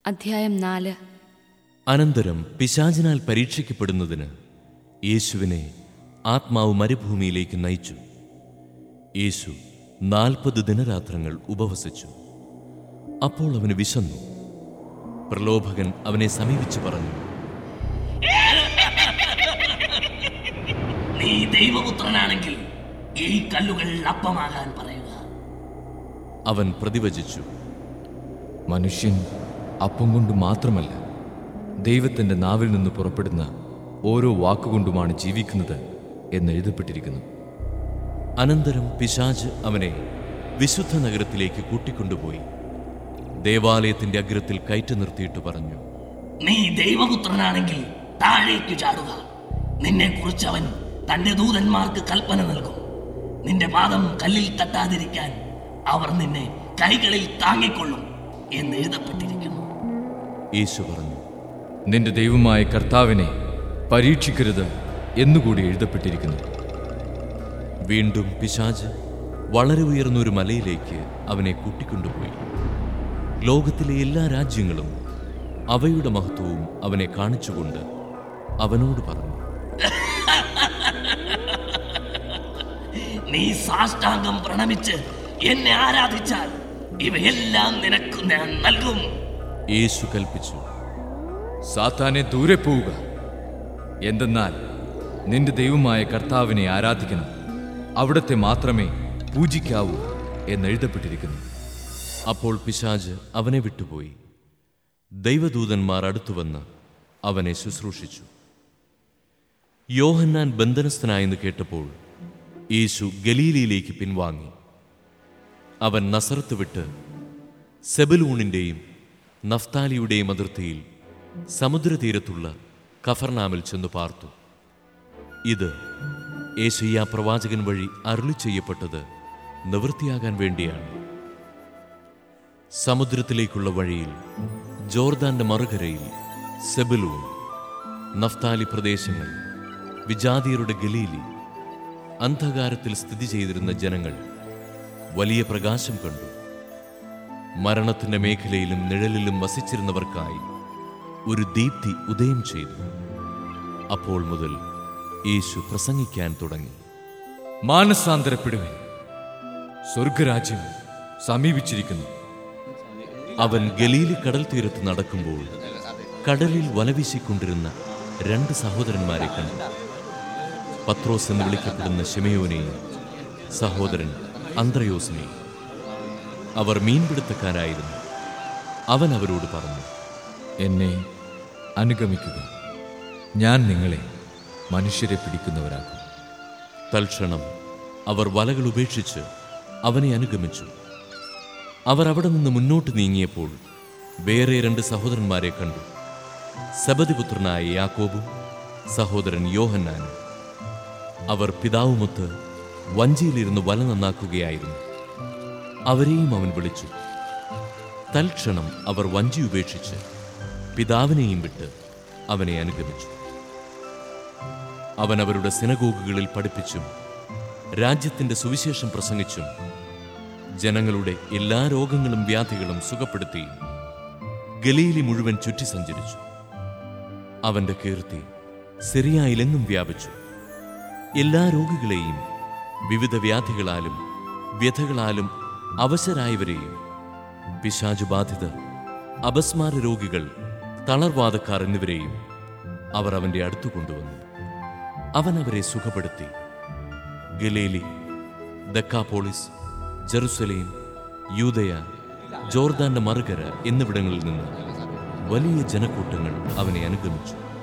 അധ്യായം നാല് അനന്തരം പിശാചിനാൽ പരീക്ഷിക്കപ്പെടുന്നതിന് യേശുവിനെ ആത്മാവ് മരുഭൂമിയിലേക്ക് നയിച്ചു യേശു നാൽപ്പത് ദിനരാത്രങ്ങൾ ഉപവസിച്ചു അപ്പോൾ അവന് വിശന്നു പ്രലോഭകൻ അവനെ സമീപിച്ചു പറഞ്ഞു നീ ദൈവപുത്രനാണെങ്കിൽ ഈ കല്ലുകൾ അപ്പമാകാൻ പറയുക അവൻ പ്രതിവചിച്ചു മനുഷ്യൻ അപ്പം കൊണ്ട് മാത്രമല്ല ദൈവത്തിൻ്റെ നാവിൽ നിന്ന് പുറപ്പെടുന്ന ഓരോ വാക്കുകൊണ്ടുമാണ് ജീവിക്കുന്നത് എന്ന് എഴുതപ്പെട്ടിരിക്കുന്നു അനന്തരം പിശാജ് അവനെ വിശുദ്ധ നഗരത്തിലേക്ക് കൂട്ടിക്കൊണ്ടുപോയി ദേവാലയത്തിന്റെ അഗ്രത്തിൽ കയറ്റി നിർത്തിയിട്ട് പറഞ്ഞു നീ ദൈവപുത്രനാണെങ്കിൽ താഴേക്ക് ചാടുക നിന്നെ കുറിച്ച് അവൻ തന്റെ ദൂതന്മാർക്ക് കൽപ്പന നൽകും നിന്റെ പാദം കല്ലിൽ തട്ടാതിരിക്കാൻ അവർ നിന്നെ കൈകളിൽ താങ്ങിക്കൊള്ളും എന്ന് എഴുതപ്പെട്ടിരിക്കുന്നു യേശു പറഞ്ഞു നിന്റെ ദൈവമായ കർത്താവിനെ പരീക്ഷിക്കരുത് എന്നുകൂടി എഴുതപ്പെട്ടിരിക്കുന്നു വീണ്ടും പിശാജ് വളരെ ഉയർന്ന ഒരു മലയിലേക്ക് അവനെ കൂട്ടിക്കൊണ്ടുപോയി ലോകത്തിലെ എല്ലാ രാജ്യങ്ങളും അവയുടെ മഹത്വവും അവനെ കാണിച്ചുകൊണ്ട് അവനോട് പറഞ്ഞു നീ സാഷ്ടാംഗം പ്രണമിച്ച് എന്നെ ആരാധിച്ചാൽ ഇവയെല്ലാം നിനക്ക് ഞാൻ നൽകും യേശു കൽപ്പിച്ചു സാത്താനെ ദൂരെ പോവുക എന്തെന്നാൽ നിന്റെ ദൈവമായ കർത്താവിനെ ആരാധിക്കണം അവിടത്തെ മാത്രമേ പൂജിക്കാവൂ എന്നെഴുതപ്പെട്ടിരിക്കുന്നു അപ്പോൾ പിശാജ് അവനെ വിട്ടുപോയി ദൈവദൂതന്മാർ അടുത്തുവന്ന് അവനെ ശുശ്രൂഷിച്ചു യോഹന്നാൻ ബന്ധനസ്ഥനായെന്ന് കേട്ടപ്പോൾ യേശു ഗലീലയിലേക്ക് പിൻവാങ്ങി അവൻ നസറത്ത് വിട്ട് സെബലൂണിൻ്റെയും നഫ്താലിയുടെയും അതിർത്തിയിൽ സമുദ്രതീരത്തുള്ള കഫർനാമിൽ ചെന്നു പാർത്തു ഇത് ഏശയ്യ പ്രവാചകൻ വഴി അരുളി ചെയ്യപ്പെട്ടത് നിവൃത്തിയാകാൻ വേണ്ടിയാണ് സമുദ്രത്തിലേക്കുള്ള വഴിയിൽ ജോർദാന്റെ മറുകരയിൽ സെബലൂൺ നഫ്താലി പ്രദേശങ്ങൾ വിജാതിയരുടെ ഗലീലി അന്ധകാരത്തിൽ സ്ഥിതി ചെയ്തിരുന്ന ജനങ്ങൾ വലിയ പ്രകാശം കണ്ടു മരണത്തിന്റെ മേഖലയിലും നിഴലിലും വസിച്ചിരുന്നവർക്കായി ഒരു ദീപ്തി ഉദയം ചെയ്തു അപ്പോൾ മുതൽ യേശു പ്രസംഗിക്കാൻ തുടങ്ങി മാനസാന്തരപ്പെടുവൻ സ്വർഗരാജ്യം സമീപിച്ചിരിക്കുന്നു അവൻ ഗലീലി കടൽ തീരത്ത് നടക്കുമ്പോൾ കടലിൽ വലവീശിക്കൊണ്ടിരുന്ന രണ്ട് സഹോദരന്മാരെ കണ്ടു പത്രോസ് എന്ന് വിളിക്കപ്പെടുന്ന ഷെമയോനെയും സഹോദരൻ അന്ത്രയോസിനെയും അവർ മീൻപിടുത്തക്കാരായിരുന്നു അവൻ അവരോട് പറഞ്ഞു എന്നെ അനുഗമിക്കുക ഞാൻ നിങ്ങളെ മനുഷ്യരെ പിടിക്കുന്നവരാക്കും തൽക്ഷണം അവർ വലകൾ ഉപേക്ഷിച്ച് അവനെ അനുഗമിച്ചു അവർ അവിടെ നിന്ന് മുന്നോട്ട് നീങ്ങിയപ്പോൾ വേറെ രണ്ട് സഹോദരന്മാരെ കണ്ടു സബതിപുത്രനായ യാക്കോബും സഹോദരൻ യോഹന്നാനും അവർ പിതാവുമൊത്ത് വഞ്ചിയിലിരുന്ന് വല നന്നാക്കുകയായിരുന്നു അവരെയും അവൻ വിളിച്ചു തൽക്ഷണം അവർ വഞ്ചി ഉപേക്ഷിച്ച് പിതാവിനെയും വിട്ട് അവനെ അനുഗമിച്ചു അവൻ അവരുടെ സിനഗോഗുകളിൽ പഠിപ്പിച്ചും രാജ്യത്തിന്റെ സുവിശേഷം പ്രസംഗിച്ചും ജനങ്ങളുടെ എല്ലാ രോഗങ്ങളും വ്യാധികളും സുഖപ്പെടുത്തിയും ഗലീലി മുഴുവൻ ചുറ്റി സഞ്ചരിച്ചു അവന്റെ കീർത്തി സിറിയായിലെങ്ങും വ്യാപിച്ചു എല്ലാ രോഗികളെയും വിവിധ വ്യാധികളാലും വ്യഥകളാലും അവശരായവരെയും പിശാചുബാധിതർ അപസ്മാര രോഗികൾ തളർവാദക്കാർ എന്നിവരെയും അവർ അവന്റെ അടുത്തു കൊണ്ടുവന്നു അവൻ അവരെ സുഖപ്പെടുത്തി ഗലേലി ദക്കാപോളിസ് ജെറുസലേം യൂതയ ജോർദാന്റെ മറുകര എന്നിവിടങ്ങളിൽ നിന്ന് വലിയ ജനക്കൂട്ടങ്ങൾ അവനെ അനുഗമിച്ചു